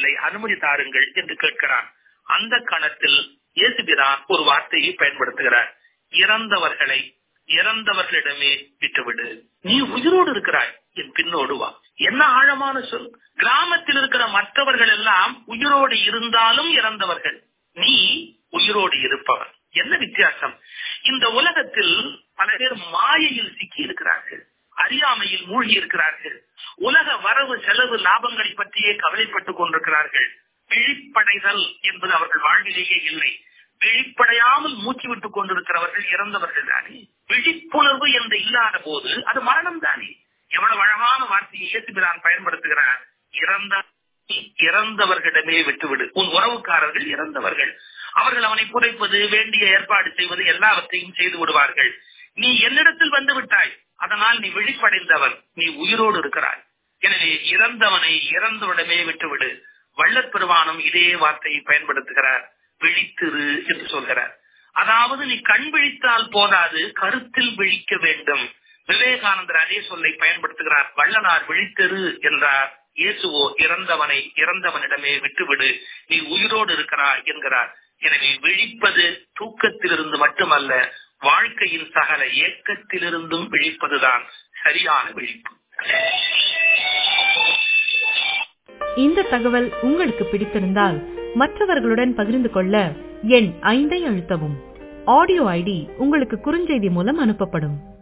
இல்லை அனுமதி தாருங்கள் என்று கேட்கிறான் அந்த கணத்தில் இயேசுபிரான் ஒரு வார்த்தையை பயன்படுத்துகிறார் இறந்தவர்களை இறந்தவர்களிடமே விட்டுவிடு நீ உயிரோடு இருக்கிறாய் என் பின்னோடு வா என்ன ஆழமான சொல் கிராமத்தில் இருக்கிற மற்றவர்கள் எல்லாம் உயிரோடு இருந்தாலும் இறந்தவர்கள் நீ உயிரோடு இருப்பவன் என்ன வித்தியாசம் இந்த உலகத்தில் பல பேர் மாயையில் சிக்கி இருக்கிறார்கள் அறியாமையில் மூழ்கி இருக்கிறார்கள் உலக வரவு செலவு லாபங்களை பற்றியே கவலைப்பட்டுக் கொண்டிருக்கிறார்கள் விழிப்படைதல் என்பது அவர்கள் வாழ்விலேயே இல்லை விழிப்படையாமல் மூச்சு விட்டுக் கொண்டிருக்கிறவர்கள் இறந்தவர்கள் தானே விழிப்புணர்வு என்று இல்லாத போது அது மரணம் தானே எவ்வளவு அழகான வார்த்தையை இயேசுபிரான் பயன்படுத்துகிறார் இறந்த இறந்தவர்களிடமே விட்டுவிடு உன் உறவுக்காரர்கள் இறந்தவர்கள் அவர்கள் அவனை புதைப்பது வேண்டிய ஏற்பாடு செய்வது எல்லாவற்றையும் செய்து விடுவார்கள் நீ என்னிடத்தில் வந்து விட்டாய் அதனால் நீ விழிப்படைந்தவன் நீ உயிரோடு இருக்கிறாய் எனவே இறந்தவனை இறந்தவிடமே விட்டுவிடு வள்ளற் பெருமானம் இதே வார்த்தையை பயன்படுத்துகிறார் விழித்திரு என்று சொல்கிறார் அதாவது நீ கண் விழித்தால் போதாது கருத்தில் விழிக்க வேண்டும் விவேகானந்தர் அதே சொல்லை பயன்படுத்துகிறார் வள்ளலார் விழித்தெரு என்றார் இயேசுவோ இறந்தவனை இறந்தவனிடமே விட்டுவிடு நீ உயிரோடு இருக்கிறாய் என்கிறார் எனவே விழிப்பது தூக்கத்திலிருந்து மட்டுமல்ல வாழ்க்கையின் சகல ஏக்கத்திலிருந்தும் விழிப்பதுதான் சரியான விழிப்பு இந்த தகவல் உங்களுக்கு பிடித்திருந்தால் மற்றவர்களுடன் பகிர்ந்து கொள்ள எண் ஐந்தை அழுத்தவும் ஆடியோ ஐடி உங்களுக்கு குறுஞ்செய்தி மூலம் அனுப்பப்படும்